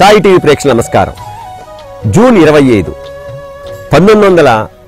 Sai TV ప్రేక్షకుల నమస్కారం June ఇరవై ఐదు పంతొమ్మిది వందల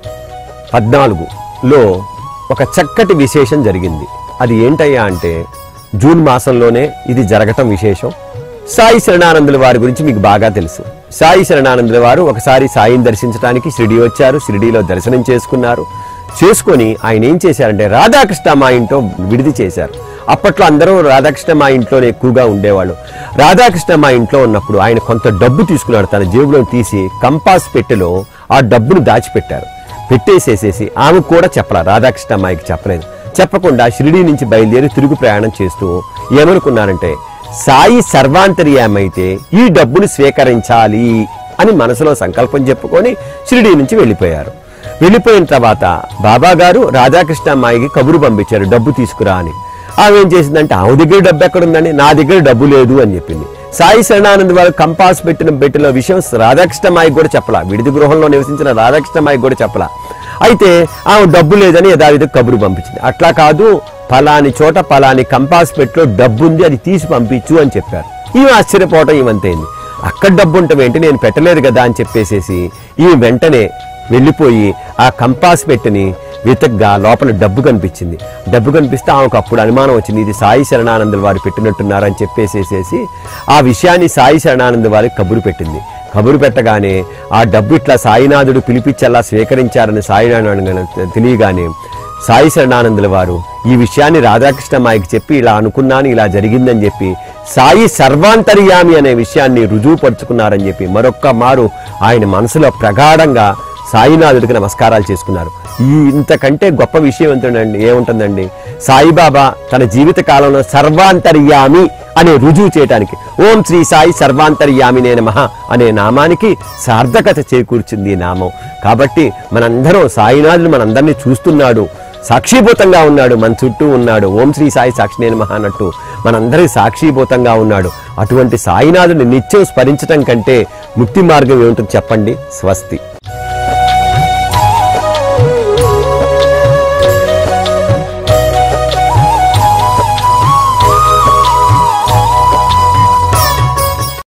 పద్నాలుగులో ఒక చక్కటి విశేషం జరిగింది అది ఏంటయ్యా అంటే జూన్ మాసంలోనే ఇది జరగటం విశేషం సాయి శరణానందుల వారి గురించి మీకు బాగా తెలుసు సాయి శరణానందుల వారు ఒకసారి సాయిని దర్శించడానికి షిరిడి వచ్చారు షిరిడీలో దర్శనం చేసుకున్నారు చేసుకొని ఆయన ఏం చేశారంటే రాధాకృష్ణ మా ఇంట్లో విడిది చేశారు అప్పట్లో అందరూ రాధాకృష్ణ మా ఇంట్లోనే ఎక్కువగా ఉండేవాళ్ళు రాధాకృష్ణ మా ఇంట్లో ఉన్నప్పుడు ఆయన కొంత డబ్బు తీసుకున్నాడు తన జేబులో తీసి కంపాస్ పెట్టెలో ఆ డబ్బును దాచిపెట్టారు పెట్టేసేసేసి ఆమె కూడా చెప్పలా రాధాకృష్ణ అమ్మాయికి చెప్పలేదు చెప్పకుండా షిరిడి నుంచి బయలుదేరి తిరుగు ప్రయాణం చేస్తూ ఏమనుకున్నారంటే సాయి సర్వాంతర్యామైతే ఈ డబ్బును స్వీకరించాలి అని మనసులో సంకల్పం చెప్పుకొని షిరిడి నుంచి వెళ్ళిపోయారు వెళ్ళిపోయిన తర్వాత బాబా గారు రాధాకృష్ణ అమ్మాయికి కబురు పంపించారు డబ్బు తీసుకురా అని ఆమె ఏం చేసిందంటే ఆమె దగ్గర డబ్బు ఎక్కడ ఉందండి నా దగ్గర డబ్బు లేదు అని చెప్పింది సాయి శరణానంద్ వారు కంపాస్ పెట్టిన పెట్టిన విషయం రాధాకృష్ణ అమ్మాయికి కూడా చెప్పలా విడిది గృహంలో నివసించిన రాధాకృష్ణ అమ్మాయికి కూడా చెప్పలా అయితే ఆమె డబ్బు లేదని యథావిధి కబురు పంపించింది అట్లా కాదు పలాని చోట పలాని కంపాస్ పెట్టిలో డబ్బు ఉంది అది తీసి పంపించు అని చెప్పారు ఈమె ఆశ్చర్యపోవటం ఈమంతైంది అక్కడ డబ్బు ఉండటం ఏంటి నేను పెట్టలేదు కదా అని చెప్పేసేసి ఈ వెంటనే వెళ్ళిపోయి ఆ కంపాస్ పెట్టిని వెతగ్గా లోపల డబ్బు కనిపించింది డబ్బు కనిపిస్తే ఆమెకు అప్పుడు అనుమానం వచ్చింది ఇది సాయి శరణానందుల వారు పెట్టినట్టున్నారని చెప్పేసేసేసి ఆ విషయాన్ని సాయి శరణానంద వారికి కబురు పెట్టింది కబురు పెట్టగానే ఆ డబ్బు ఇట్లా సాయినాథుడు పిలిపించేలా స్వీకరించారని సాయినారాయణ తెలియగానే సాయి శరణానందుల వారు ఈ విషయాన్ని రాధాకృష్ణ మాయకి చెప్పి ఇలా అనుకున్నాను ఇలా జరిగిందని చెప్పి సాయి సర్వాంతర్యామి అనే విషయాన్ని రుజువుపరుచుకున్నారని చెప్పి మరొక్క మారు ఆయన మనసులో ప్రగాఢంగా సాయినాథుడికి నమస్కారాలు చేసుకున్నారు ఈ ఇంతకంటే గొప్ప విషయం ఏంటండి ఏముంటుందండి సాయిబాబా తన జీవిత కాలంలో సర్వాంతర్యామి అనే రుజువు చేయటానికి ఓం శ్రీ సాయి సర్వాంతర్యామినే నమః అనే నామానికి సార్థకత చేకూర్చింది ఈ నామం కాబట్టి మనందరం సాయినాథుడు మనందరినీ చూస్తున్నాడు సాక్షిభూతంగా ఉన్నాడు మన చుట్టూ ఉన్నాడు ఓం శ్రీ సాయి సాక్షినే నమః అన్నట్టు మనందరి సాక్షిభూతంగా ఉన్నాడు అటువంటి సాయినాథుడిని నిత్యం స్మరించటం కంటే ముక్తి మార్గం ఏమిటో చెప్పండి స్వస్తి